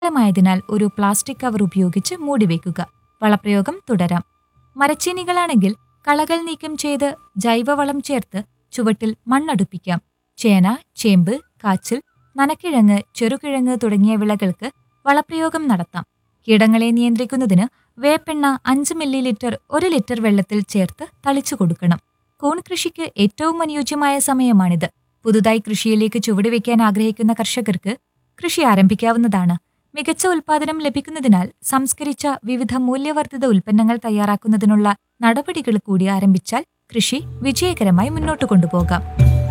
ായതിനാൽ ഒരു plastic cover ഉപയോഗിച്ച് മൂടിവെക്കുക വളപ്രയോഗം തുടരാം മരച്ചീനികളാണെങ്കിൽ കളകൾ നീക്കം ചെയ്ത് ജൈവവളം ചേർത്ത് ചുവട്ടിൽ മണ്ണടുപ്പിക്കാം ചേന ചേമ്പ് കാച്ചിൽ നനക്കിഴങ്ങ് ചെറുകിഴങ്ങ് തുടങ്ങിയ വിളകൾക്ക് വളപ്രയോഗം നടത്താം കീടങ്ങളെ നിയന്ത്രിക്കുന്നതിന് വേപ്പെണ്ണ അഞ്ച് മില്ലി ലിറ്റർ ഒരു ലിറ്റർ വെള്ളത്തിൽ ചേർത്ത് തളിച്ചു കൊടുക്കണം കൂൺ കൃഷിക്ക് ഏറ്റവും അനുയോജ്യമായ സമയമാണിത് പുതുതായി കൃഷിയിലേക്ക് ചുവടുവെക്കാൻ ആഗ്രഹിക്കുന്ന കർഷകർക്ക് കൃഷി ആരംഭിക്കാവുന്നതാണ് മികച്ച ഉൽപാദനം ലഭിക്കുന്നതിനാൽ സംസ്കരിച്ച വിവിധ മൂല്യവർദ്ധിത ഉൽപ്പന്നങ്ങൾ തയ്യാറാക്കുന്നതിനുള്ള നടപടികൾ കൂടി ആരംഭിച്ചാൽ കൃഷി വിജയകരമായി മുന്നോട്ട് കൊണ്ടുപോകാം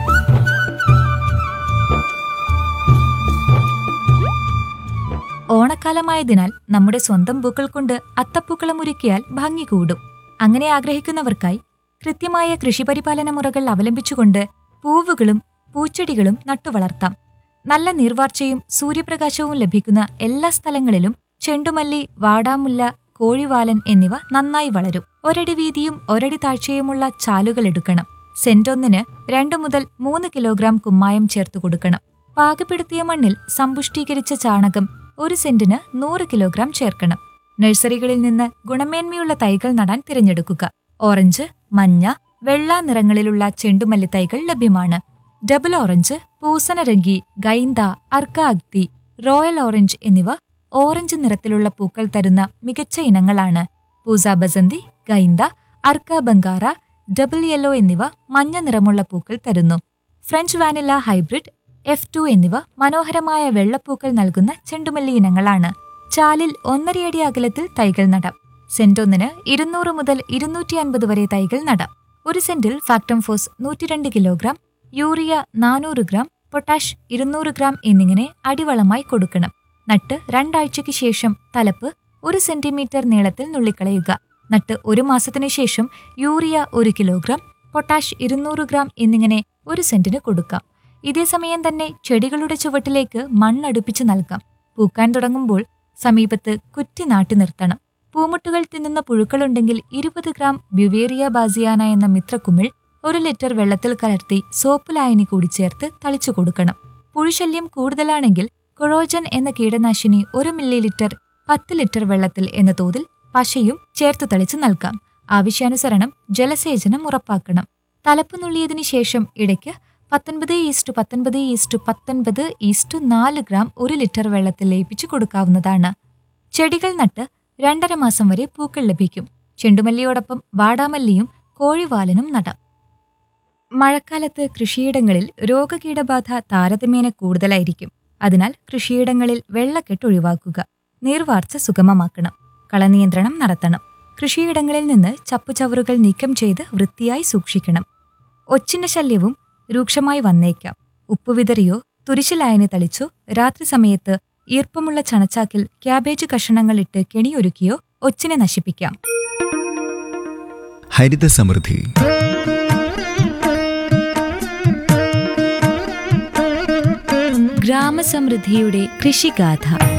ഓണക്കാലമായതിനാൽ നമ്മുടെ സ്വന്തം പൂക്കൾ കൊണ്ട് അത്തപ്പൂക്കളം ഒരുക്കിയാൽ ഭംഗി കൂടും അങ്ങനെ ആഗ്രഹിക്കുന്നവർക്കായി കൃത്യമായ കൃഷിപരിപാലന മുറകൾ അവലംബിച്ചുകൊണ്ട് പൂവുകളും പൂച്ചെടികളും നട്ടുവളർത്താം നല്ല നീർവാർച്ചയും സൂര്യപ്രകാശവും ലഭിക്കുന്ന എല്ലാ സ്ഥലങ്ങളിലും ചെണ്ടുമല്ലി വാടാമുല്ല കോഴിവാലൻ എന്നിവ നന്നായി വളരും ഒരടി വീതിയും ഒരടി താഴ്ചയുമുള്ള ചാലുകൾ എടുക്കണം സെന്റൊന്നിന് രണ്ടു മുതൽ മൂന്ന് കിലോഗ്രാം കുമ്മായം ചേർത്ത് കൊടുക്കണം പാകപ്പെടുത്തിയ മണ്ണിൽ സമ്പുഷ്ടീകരിച്ച ചാണകം ഒരു സെന്റിന് നൂറ് കിലോഗ്രാം ചേർക്കണം നഴ്സറികളിൽ നിന്ന് ഗുണമേന്മയുള്ള തൈകൾ നടാൻ തിരഞ്ഞെടുക്കുക ഓറഞ്ച് മഞ്ഞ വെള്ള നിറങ്ങളിലുള്ള ചെണ്ടുമല്ലി തൈകൾ ലഭ്യമാണ് double orange Pusanarangi Gainda Arka Agni royal orange എന്നിവ ഓറഞ്ച് നിറത്തിലുള്ള പൂക്കൾ തരുന്ന മികച്ച ഇനങ്ങളാണ് പൂസ ബസന്തി ഗൈന്ത അർക്ക ബംഗാറ ഡബിൾ യെല്ലോ എന്നിവ മഞ്ഞ നിറമുള്ള പൂക്കൾ തരുന്നു French vanilla hybrid F two എന്നിവ മനോഹരമായ വെള്ളപ്പൂക്കൾ നൽകുന്ന ചെണ്ടുമല്ലി ഇനങ്ങളാണ് ചാലിൽ ഒന്നരയടി അകലത്തിൽ തൈകൾ നടാം സെന്റൊന്നിന് ഇരുന്നൂറ് മുതൽ ഇരുന്നൂറ്റി അൻപത് വരെ തൈകൾ നടാം ഒരു സെന്റിൽ ഫാക്ടംഫോസ് നൂറ്റിരണ്ട് കിലോഗ്രാം യൂറിയ നാനൂറ് ഗ്രാം പൊട്ടാഷ് ഇരുന്നൂറ് ഗ്രാം എന്നിങ്ങനെ അടിവളമായി കൊടുക്കണം നട്ട് രണ്ടാഴ്ചയ്ക്ക് ശേഷം തലപ്പ് ഒരു സെന്റിമീറ്റർ നീളത്തിൽ നുള്ളിക്കളയുക നട്ട് ഒരു മാസത്തിനു ശേഷം യൂറിയ ഒരു കിലോഗ്രാം പൊട്ടാഷ് ഇരുന്നൂറ് ഗ്രാം എന്നിങ്ങനെ ഒരു സെന്റിന് കൊടുക്കാം ഇതേ സമയം തന്നെ ചെടികളുടെ ചുവട്ടിലേക്ക് മണ്ണടുപ്പിച്ച് നൽകാം പൂക്കാൻ തുടങ്ങുമ്പോൾ സമീപത്ത് കുറ്റി നാട്ടി നിർത്തണം പൂമുട്ടുകൾ തിന്നുന്ന പുഴുക്കളുണ്ടെങ്കിൽ ഇരുപത് ഗ്രാം ബ്യുവേറിയ ബാസിയാന എന്ന മിത്രക്കുമിൾ ഒരു ലിറ്റർ വെള്ളത്തിൽ കലർത്തി സോപ്പ് ലായനി കൂടി ചേർത്ത് തളിച്ചു കൊടുക്കണം പുഴുശല്യം കൂടുതലാണെങ്കിൽ കൊറോജൻ എന്ന കീടനാശിനി ഒരു മില്ലി ലിറ്റർ പത്ത് ലിറ്റർ വെള്ളത്തിൽ എന്ന തോതിൽ പശയും ചേർത്ത് തളിച്ച് നൽകാം ആവശ്യാനുസരണം ജലസേചനം ഉറപ്പാക്കണം തലപ്പ് നുള്ളിയതിനു ശേഷം ഇടയ്ക്ക് പത്തൊൻപത് ഈസ്റ്റു പത്തൊൻപത് ഈസ്റ്റു പത്തൊൻപത് ഈസ്റ്റു നാല് ഗ്രാം ഒരു ലിറ്റർ വെള്ളത്തിൽ ലയിപ്പിച്ചു കൊടുക്കാവുന്നതാണ് ചെടികൾ നട്ട് രണ്ടര മാസം വരെ പൂക്കൾ ലഭിക്കും ചെണ്ടുമല്ലിയോടൊപ്പം വാടാമല്ലിയും കോഴിവാലനും നടാം മഴക്കാലത്ത് കൃഷിയിടങ്ങളിൽ രോഗകീടബാധ താരതമ്യേന കൂടുതലായിരിക്കും അതിനാൽ കൃഷിയിടങ്ങളിൽ വെള്ളക്കെട്ട് ഒഴിവാക്കുക നീർവാർച്ച സുഗമമാക്കണം കളനിയന്ത്രണം നടത്തണം കൃഷിയിടങ്ങളിൽ നിന്ന് ചപ്പുചവറുകൾ നീക്കം ചെയ്ത് വൃത്തിയായി സൂക്ഷിക്കണം ഒച്ചിന്റെ ശല്യവും രൂക്ഷമായി വന്നേക്കാം ഉപ്പുവിതറിയോ തുരിശിലായനി തളിച്ചോ രാത്രി സമയത്ത് ഈർപ്പമുള്ള ചണച്ചാക്കിൽ ക്യാബേജ് കഷണങ്ങളിട്ട് കെണിയൊരുക്കിയോ ഒച്ചിനെ നശിപ്പിക്കാം ഹരിത സമൃദ്ധി ഗ്രാമസമൃദ്ധിയുടെ കൃഷിഗാഥ